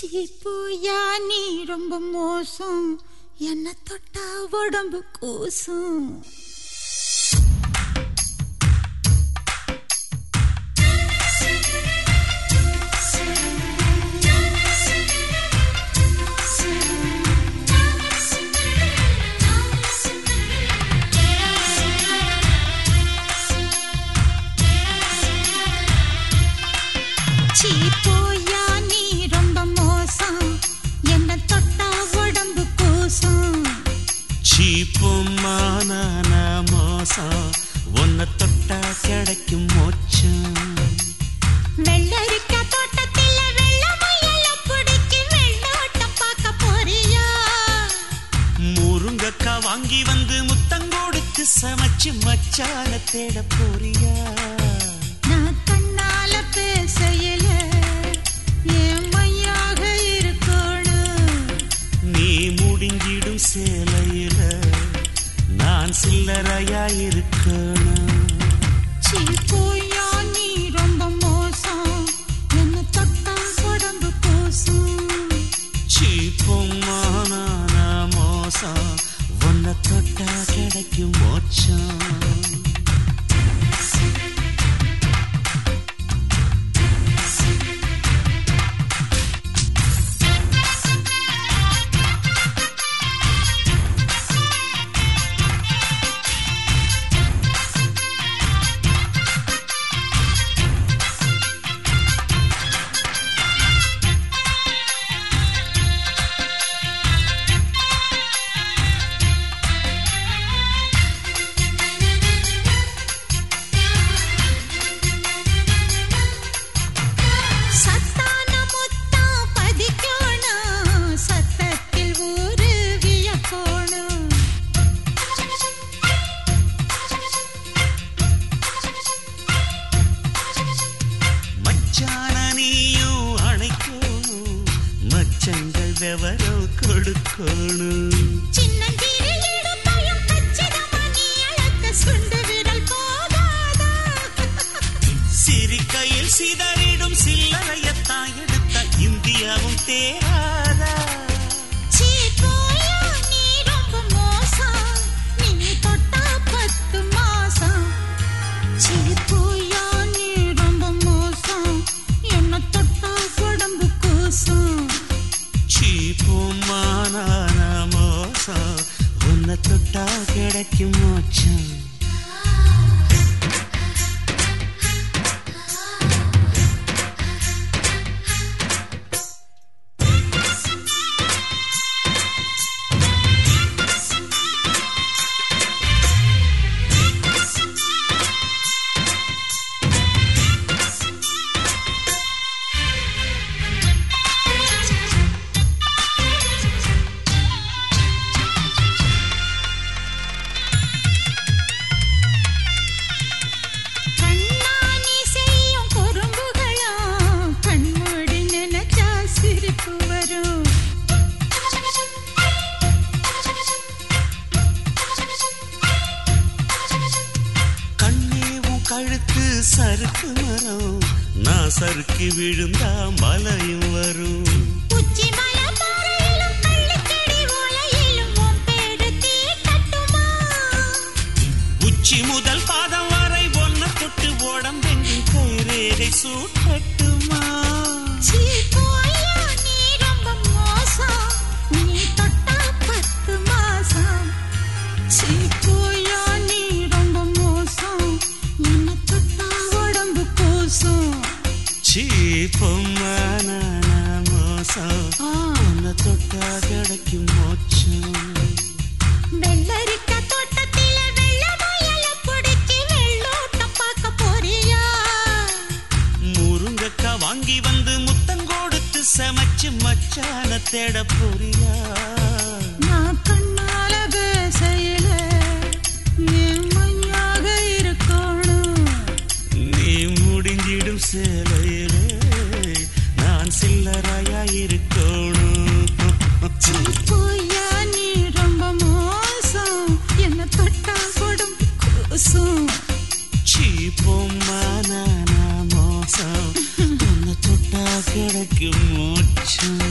சீப்பூயா நீ ரொம்ப மோசம் என்ன தொட்டா உடம்பு கூசும் சீப்பூயா நீ ரொம்ப மோசம் என்ன தொட்டா உடம்பு கூசும் சீப்புமான மோசம் உன்னை தொட்டா கிடைக்கும் மோச்சம் வெள்ளரிக்கா தோட்டத்தில வெள்ள முயல பிடிச்சி வெள்ளோட்டம் பார்க்க போறியா முருங்கக்கா வாங்கி வந்து முத்தங்கோடுக்கு சமைச்சு மச்சான தேட போறியா நான் கண்ணால பேசையில என் மையாக இருக்கணும் நீ முடிஞ்சிடும் சேலையில நான் சில்லறையா இருக்கணும் சீப்பூயா நீ ரொம்ப மோசம் என்ன தொட்டா உடம்பு கூசும் சீப்புமான மோசம் உன்னை தொட்டா கிடைக்கும் மோச்சம் சத்தான முத்தம் பதிக்கணும் சத்தத்தில் ஊரு வியக்கணும் மச்சான நீயும் அணைக்கணும் மச்சங்கள் விவரம் கொடுக்கணும் சின்னஞ்சிறு இடுப்பையும் கச்சிதமா நீ அளக்க சுண்டு விரல் போதாதா சிரிக்கையில் சிதறிடும் சில்லறையத்தான் எடுத்த இந்தியாவும் தேராதா சீப்போயா நீ ரொம்ப மோசம் நீ தொட்டா பத்து மாசம் சீப்போயா நீ ரொம்ப மோசம் என்ன தொட்டா உடம்பு கூசும் சீப்புமான மோசம் உன்னை தொட்டா கிடைக்கும் மோச்சம் கண்ணாணி செய்யும் குறும்புகளும் கண்மூடி நினைச்சா சிரிப்பு வரும் கண்ணே உன் கழுத்து சறுக்கு மரம் நான் சறுக்கி விழுந்தா மலையும் வரும் உச்சி மலை பாறையிலும் கள்ளிச்செடி ஓலையிலும் உன் பேரு தீட்டட்டுமா உச்சி முதல் பாதம் வரை ஒன்ன தொட்டு உடம்பெங்கும் கைரேகை சூட்டட்டுமா சீப்போயா நீ ரொம்ப மோசம் நீ தொட்டா பத்து மாசம் சீப்போயா நீ ரொம்ப மோசம் என்ன தொட்டா உடம்பு கூசும் சீப்பமான மோசம் ஆ. உன்னை தொட்டா கிடைக்கும் மோச்சம் வெள்ளரிக்கா தோட்டத்தில வெள்ள முயல பிடிச்சி வெள்ளோட்டம் பார்க்க போறியா முருங்கக்கா வாங்கி வந்து முத்தங்கோடுத்து சமைச்சு மச்சான தேட போறியா நான் கண்ணால பேசையில என் மையாக இருக்கணும் நீ முடிஞ்சிடும் சேலையிலே நான் சில்லறையா இருக்கணும் சீப்போயா நீ ரொம்ப மோசம் என்ன தொட்டா உடம்பு கூசும் சீப்போமான மோசம் உன்னை தொட்டா கிடைக்கும் மோச்சம்